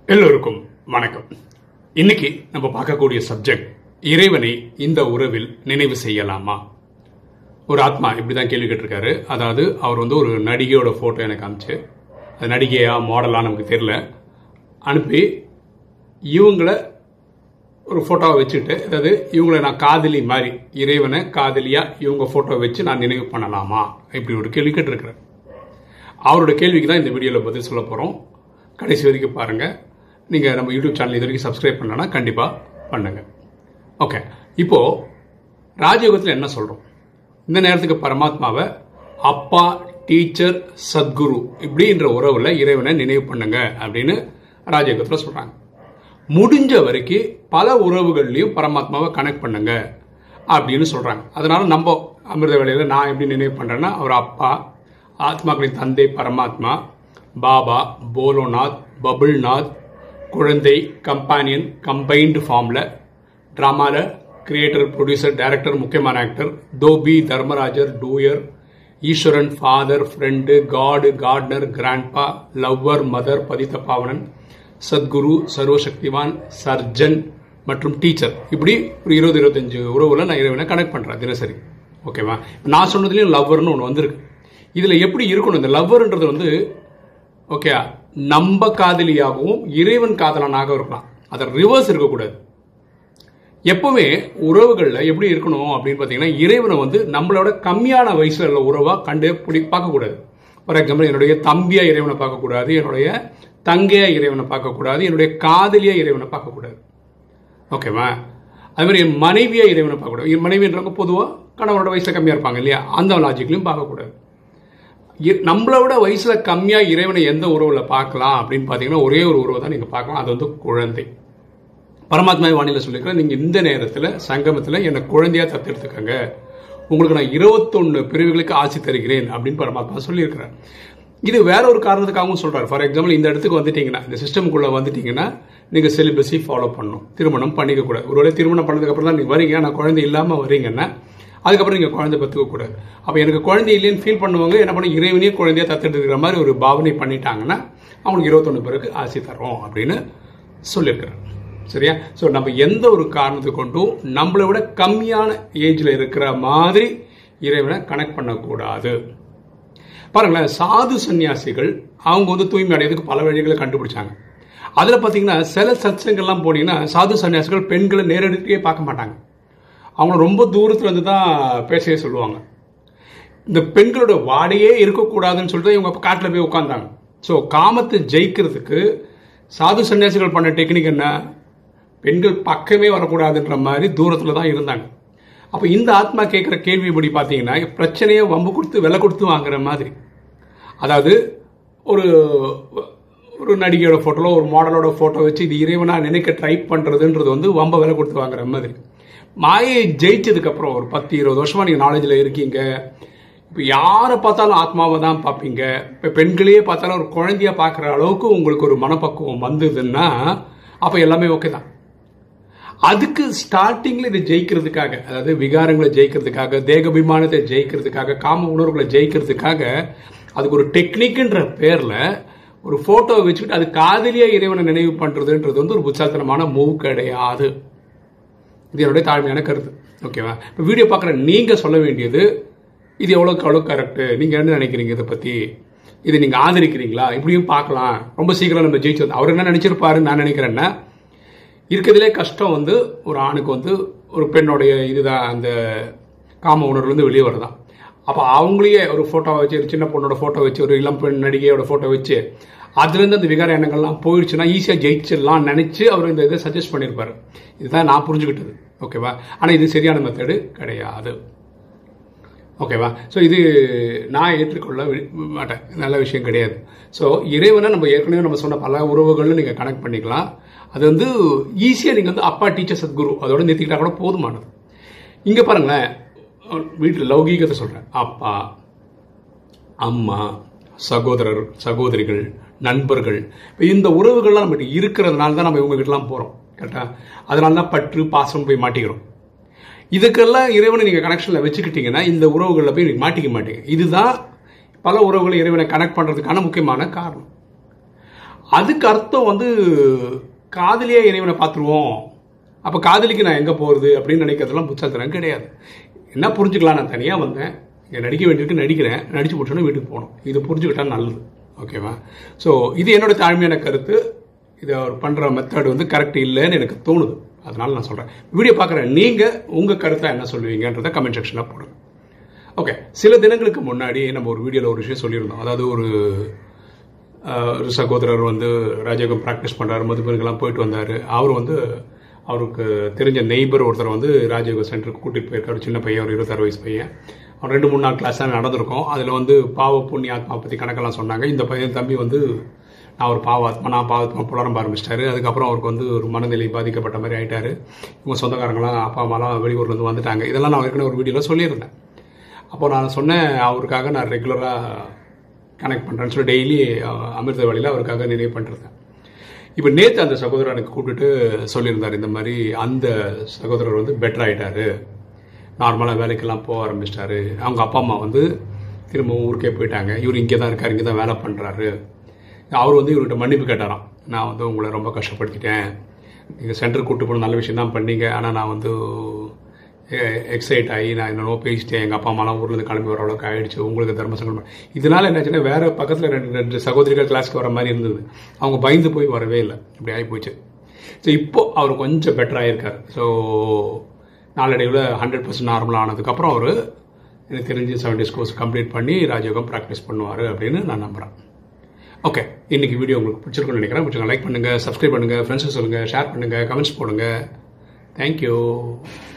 எல்லோருக்கும் வணக்கம் இன்னைக்கு நம்ம பார்க்கக்கூடிய சப்ஜெக்ட் இறைவனை இந்த உறவில் நினைவு செய்யலாமா ஒரு ஆத்மா இப்படிதான் கேள்வி கேட்டிருக்காரு அதாவது அவர் வந்து ஒரு நடிகையோட போட்டோ எனக்கு அனுப்பிச்சு அது நடிகையா மாடலா நமக்கு தெரியல அனுப்பி இவங்கள ஒரு ஃபோட்டோவை வச்சுட்டு அதாவது இவங்களை நான் காதலி மாதிரி இறைவனை காதலியா இவங்க ஃபோட்டோவை வச்சு நான் நினைவு பண்ணலாமா இப்படி ஒரு கேள்வி கேட்டிருக்கிறேன் அவரோட கேள்விக்கு தான் இந்த வீடியோவில் பதில் சொல்ல போகிறோம் கடைசி வரைக்கும் பாருங்கள் நீங்கள் நம்ம யூடியூப் சேனல் இது வரைக்கும் சப்ஸ்கிரைப் பண்ணலன்னா கண்டிப்பாக பண்ணுங்கள் ஓகே இப்போது ராஜயோகத்தில் என்ன சொல்கிறோம் இந்த நேரத்துக்கு பரமாத்மாவை அப்பா டீச்சர் சத்குரு இப்படின்ற உறவில் இறைவனை நினைவு பண்ணுங்க அப்படின்னு ராஜயோகத்தில் சொல்கிறாங்க முடிஞ்ச வரைக்கும் பல உறவுகள்லையும் பரமாத்மாவை கனெக்ட் பண்ணுங்க அப்படின்னு சொல்கிறாங்க அதனால நம்ம அமிர்த வேலையில் நான் எப்படி நினைவு பண்ணுறேன்னா அவர் அப்பா ஆத்மாக்களின் தந்தை பரமாத்மா பாபா போலோநாத் பபுல்நாத் குழந்தை கம்பானியன் கம்பைன்டு ஃபார்மில் ட்ராமாவில் கிரியேட்டர் ப்ரொடியூசர் டைரக்டர் முக்கியமான ஆக்டர் தோபி தர்மராஜர் டூயர் ஈஸ்வரன் ஃபாதர் ஃப்ரெண்டு காடு கார்டனர் கிராண்ட்பா லவ்வர் மதர் பதித்த பாவனன் சத்குரு சர்வசக்திவான் சர்ஜன் மற்றும் டீச்சர் இப்படி ஒரு இருபது இருபத்தஞ்சு உறவுல நான் இறைவனை கனெக்ட் பண்ணுறேன் தினசரி ஓகேவா நான் சொன்னதுலேயும் லவ்வர்னு ஒன்று வந்திருக்கு இதில் எப்படி இருக்கணும் இந்த லவ்வர்ன்றது வந்து ஓகே நம்ம காதலியாகவும் இறைவன் காதலனாக இருக்கலாம் அதை ரிவர்ஸ் இருக்கக்கூடாது எப்பவுமே உறவுகளில் எப்படி இருக்கணும் அப்படின்னு பார்த்தீங்கன்னா இறைவனை வந்து நம்மளோட கம்மியான வயசுல உள்ள உறவாக கண்டு பிடி பார்க்கக்கூடாது ஃபார் எக்ஸாம்பிள் என்னுடைய தம்பியா இறைவனை பார்க்கக்கூடாது என்னுடைய தங்கையா இறைவனை பார்க்கக்கூடாது என்னுடைய காதலியா இறைவனை பார்க்கக்கூடாது ஓகேவா அது மாதிரி என் மனைவியா இறைவனை பார்க்கக்கூடாது என் மனைவின்றவங்க பொதுவாக கணவரோட வயசுல கம்மியாக இருப்பாங்க இல்லையா அந்த லாஜிக்லையும் பார்க்கக்கூடாது இ- நம்மளை விட வயசுல கம்மியா இறைவனை எந்த உறவுல பார்க்கலாம் அப்படின்னு பார்த்தீங்கன்னா ஒரே ஒரு உறவை தான் நீங்க பார்க்கலாம் அது வந்து குழந்தை பரமாத்மா வானிலை சொல்லியிருக்கிறேன் நீங்க இந்த நேரத்துல சங்கமத்துல என்னை குழந்தையா தத்தெடுத்துக்கங்க உங்களுக்கு நான் இருபத்தொன்னு பிரிவுகளுக்கு ஆசி தருகிறேன் அப்படின்னு பரமாத்மா சொல்லியிருக்கிறார் இது வேற ஒரு காரணத்துக்காகவும் சொல்றாரு ஃபார் எக்ஸாம்பிள் இந்த இடத்துக்கு வந்துட்டீங்கன்னா இந்த சிஸ்டமுக்குள்ள வந்துட்டீங்கன்னா நீங்க செலிபஸி ஃபாலோ பண்ணணும் திருமணம் பண்ணிக்க கூடாது ஒருவேளை திருமணம் பண்ணதுக்கு அப்புறம் தான் நீங்க வரீங்க நான் குழந்தை இல்லாம வரீங்கன்னா அதுக்கப்புறம் நீங்க குழந்தை பத்துக்க கூடாது அப்ப எனக்கு குழந்தை இல்லைன்னு ஃபீல் பண்ணுவாங்க என்ன பண்ண இறைவனையே குழந்தையா தத்தெடுக்கிற மாதிரி ஒரு பாவனை பண்ணிட்டாங்கன்னா அவங்களுக்கு இருபத்தொன்னு பிறகு ஆசி தரோம் அப்படின்னு சொல்லியிருக்கிறார் சரியா ஸோ நம்ம எந்த ஒரு காரணத்தை கொண்டும் நம்மளை விட கம்மியான ஏஜ்ல இருக்கிற மாதிரி இறைவனை கனெக்ட் பண்ணக்கூடாது பாருங்களேன் சாது சன்னியாசிகள் அவங்க வந்து தூய்மை அடையதுக்கு பல வழிகளை கண்டுபிடிச்சாங்க அதில் பார்த்தீங்கன்னா சில சத்சங்கள்லாம் போனீங்கன்னா சாது சன்னியாசிகள் பெண்களை நேரடியே பார்க்க மாட்டாங்க அவங்க ரொம்ப தூரத்துல இருந்து தான் பேசவே சொல்லுவாங்க இந்த பெண்களோட வாடையே இருக்கக்கூடாதுன்னு சொல்லிட்டு இவங்க அப்ப காட்டுல போய் உட்காந்தாங்க ஸோ காமத்தை ஜெயிக்கிறதுக்கு சாது சன்னியாசிகள் பண்ண டெக்னிக் என்ன பெண்கள் பக்கமே வரக்கூடாதுன்ற மாதிரி தூரத்துல தான் இருந்தாங்க அப்போ இந்த ஆத்மா கேட்குற கேள்வி இப்படி பார்த்தீங்கன்னா பிரச்சனையை வம்பு கொடுத்து விலை கொடுத்து வாங்குற மாதிரி அதாவது ஒரு ஒரு நடிகையோட ஃபோட்டோல ஒரு மாடலோட ஃபோட்டோ வச்சு இது இறைவனா நினைக்க ட்ரை பண்ணுறதுன்றது வந்து வம்ப விலை கொடுத்து வாங்குற மாதிரி மாயை ஜெயிச்சதுக்கு அப்புறம் ஒரு பத்து இருபது வருஷமா நீங்கள் நாலேஜில் இருக்கீங்க இப்போ யாரை பார்த்தாலும் ஆத்மாவை தான் பார்ப்பீங்க இப்போ பெண்களையே பார்த்தாலும் ஒரு குழந்தைய பார்க்குற அளவுக்கு உங்களுக்கு ஒரு மனப்பக்குவம் வந்ததுன்னா அப்போ எல்லாமே ஓகே தான் அதுக்கு ஸ்டார்டிங்ல இதை ஜெயிக்கிறதுக்காக அதாவது விகாரங்களை ஜெயிக்கிறதுக்காக தேகாபிமானத்தை ஜெயிக்கிறதுக்காக காம உணர்வுகளை ஜெயிக்கிறதுக்காக அதுக்கு ஒரு டெக்னிக்ன்ற பேர்ல ஒரு போட்டோ வச்சுக்கிட்டு அது காதலியா இறைவனை நினைவு பண்றதுன்றது வந்து ஒரு புத்தாத்தனமான மூவ் கிடையாது இது என்னுடைய தாழ்மையான கருத்து ஓகேவா இப்போ வீடியோ பார்க்குற நீங்க சொல்ல வேண்டியது இது எவ்வளோக்கு எவ்வளோ கரெக்ட் நீங்க என்ன நினைக்கிறீங்க இதை பத்தி இதை நீங்க ஆதரிக்கிறீங்களா இப்படியும் பார்க்கலாம் ரொம்ப சீக்கிரம் நம்ம ஜெயிச்சு வந்து அவர் என்ன நினைச்சிருப்பாருன்னு நான் நினைக்கிறேன்னா இருக்கிறதுலே கஷ்டம் வந்து ஒரு ஆணுக்கு வந்து ஒரு பெண்ணுடைய இதுதான் அந்த காம உணர்வுலேருந்து வெளியே வரதான் அப்போ அவங்களையே ஒரு ஃபோட்டோவை வச்சு ஒரு சின்ன பொண்ணோட ஃபோட்டோ வச்சு ஒரு இளம் பெண் நடிகையோட ஃபோட்டோ வச்சு அதுலேருந்து அந்த விகார எண்ணங்கள்லாம் போயிடுச்சுன்னா ஈஸியாக ஜெயிச்சிடலாம் நினச்சி அவர் இந்த இதை சஜஸ்ட் பண்ணியிருப்பாரு இதுதான் நான் புரிஞ்சுக்கிட்டது ஓகேவா ஆனால் இது சரியான மெத்தடு கிடையாது ஓகேவா ஸோ இது நான் ஏற்றுக்கொள்ள வி- மாட்டேன் நல்ல விஷயம் கிடையாது ஸோ இறைவனை நம்ம ஏற்கனவே நம்ம சொன்ன பல உறவுகளும் நீங்கள் கனெக்ட் பண்ணிக்கலாம் அது வந்து ஈஸியாக நீங்கள் வந்து அப்பா டீச்சர் சத்குரு அதோட நிறுத்திக்கிட்டா கூட போதுமானது இங்கே பாருங்களேன் வீட்டில் லௌகீகத்தை சொல்கிறேன் அப்பா அம்மா சகோதரர் சகோதரிகள் நண்பர்கள் இப்போ இந்த உறவுகள்லாம் நம்மகிட்ட இருக்கிறதுனால தான் நம்ம இவங்ககிட்டலாம் போகிறோம் கரெக்டா அதனால தான் பற்று பாசம் போய் மாட்டிக்கிறோம் இதுக்கெல்லாம் இறைவனை நீங்கள் கனெக்ஷனில் வச்சுக்கிட்டீங்கன்னா இந்த உறவுகளில் போய் நீங்க மாட்டிக்க மாட்டீங்க இதுதான் பல உறவுகளை இறைவனை கனெக்ட் பண்ணுறதுக்கான முக்கியமான காரணம் அதுக்கு அர்த்தம் வந்து காதலியே இறைவனை பார்த்துருவோம் அப்போ காதலிக்கு நான் எங்கே போகிறது அப்படின்னு நினைக்கிறதுலாம் புத்தகத்தினம் கிடையாது என்ன புரிஞ்சுக்கலாம் நான் தனியாக வந்தேன் இங்கே நடிக்க வேண்டியிருக்கு நடிக்கிறேன் நடிச்சு முடிச்சோன்னே வீட்டுக்கு போகணும் இது புரிஞ்சுக்கிட்டா நல்லது ஓகேவா ஸோ இது என்னோட தாழ்மையான கருத்து இதை அவர் பண்ணுற மெத்தட் வந்து கரெக்ட் இல்லைன்னு எனக்கு தோணுது அதனால நான் சொல்கிறேன் வீடியோ பார்க்குற நீங்கள் உங்கள் கருத்தை என்ன சொல்லுவீங்கன்றதை கமெண்ட் செக்ஷனில் போடுங்க ஓகே சில தினங்களுக்கு முன்னாடி நம்ம ஒரு வீடியோவில் ஒரு விஷயம் சொல்லியிருந்தோம் அதாவது ஒரு ஆஹ், ஒரு சகோதரர் வந்து ராஜயோகம் ப்ராக்டிஸ் பண்ணுறாரு மதுபனுக்கெல்லாம் போயிட்டு வந்தார் அவர் வந்து அவருக்கு தெரிஞ்ச நெய்பர் ஒருத்தர் வந்து ராஜயோக சென்டருக்கு கூட்டிகிட்டு போயிருக்காரு சின்ன பையன் ஒரு இருபத்தாறு வயசு பையன் அவன் ரெண்டு மூணு நாள் கிளாஸ் நடந்திருக்கும் அதில் வந்து பாவ புண்ணிய ஆத்மா பற்றி கணக்கெல்லாம் சொன்னாங்க இந்த பையன் தம்பி வந்து நான் ஒரு பாவாத்மா நான் பாவாத்மா புலரம்ப ஆரம்பிச்சிட்டாரு அதுக்கப்புறம் அவருக்கு வந்து ஒரு மனநிலை பாதிக்கப்பட்ட மாதிரி ஆயிட்டாரு இவங்க சொந்தக்காரங்களாம் அப்பா அம்மாலாம் வெளியூர்லேருந்து வந்துட்டாங்க இதெல்லாம் நான் ஏற்கனவே ஒரு வீடியோவில் சொல்லியிருந்தேன் அப்போ நான் சொன்னேன் அவருக்காக நான் ரெகுலராக கனெக்ட் பண்ணுறேன்னு சொல்லி டெய்லி அமிர்த வழியில் அவருக்காக நினைவு பண்ணிருந்தேன் இப்போ நேற்று அந்த சகோதரர் எனக்கு கூப்பிட்டுட்டு சொல்லியிருந்தார் இந்த மாதிரி அந்த சகோதரர் வந்து பெட்டர் ஆயிட்டாரு நார்மலாக வேலைக்கெல்லாம் போக ஆரம்பிச்சிட்டாரு அவங்க அப்பா அம்மா வந்து திரும்ப ஊருக்கே போயிட்டாங்க இவர் இங்கே தான் இருக்கார் இங்கே தான் வேலை பண்ணுறாரு அவர் வந்து இவர்கிட்ட மன்னிப்பு கேட்டாராம் நான் வந்து உங்களை ரொம்ப கஷ்டப்படுத்திட்டேன் நீங்கள் சென்டர் கூட்டு போன நல்ல விஷயம் தான் பண்ணீங்க ஆனால் நான் வந்து எக்ஸைட் ஆகி நான் என்னென்னோ பேசிட்டேன் எங்கள் அப்பா அம்மாலாம் ஊர்லேருந்து கிளம்பி வர அளவுக்கு ஆயிடுச்சு உங்களுக்கு தர்ம சங்கடம் இதனால என்னாச்சுன்னா வேற பக்கத்தில் ரெண்டு ரெண்டு சகோதரிகள் கிளாஸ்க்கு வர மாதிரி இருந்தது அவங்க பயந்து போய் வரவே இல்லை இப்படி ஆகி போச்சு ஸோ இப்போ அவர் கொஞ்சம் பெட்டர் ஆகியிருக்காரு ஸோ நாளடைவில் ஹண்ட்ரட் பர்சன்ட் நார்மல் ஆனதுக்கப்புறம் அவர் எனக்கு தெரிஞ்சு செவன் டேஸ் கோர்ஸ் கம்ப்ளீட் பண்ணி ராஜயோகம் ப்ராக்டிஸ் பண்ணுவார் அப்படின்னு நான் நம்புகிறேன் ஓகே இன்னைக்கு வீடியோ உங்களுக்கு பிடிச்சிருக்கும்னு நினைக்கிறேன் பிடிச்சிருங்க லைக் பண்ணுங்கள் சப்ஸ்கிரைப் பண்ணுங்கள் ஃப்ரெண்ட்ஸுக்கு சொல்லுங்கள் ஷேர் பண்ணுங்கள் கமெண்ட்ஸ் போடுங்க தேங்க்யூ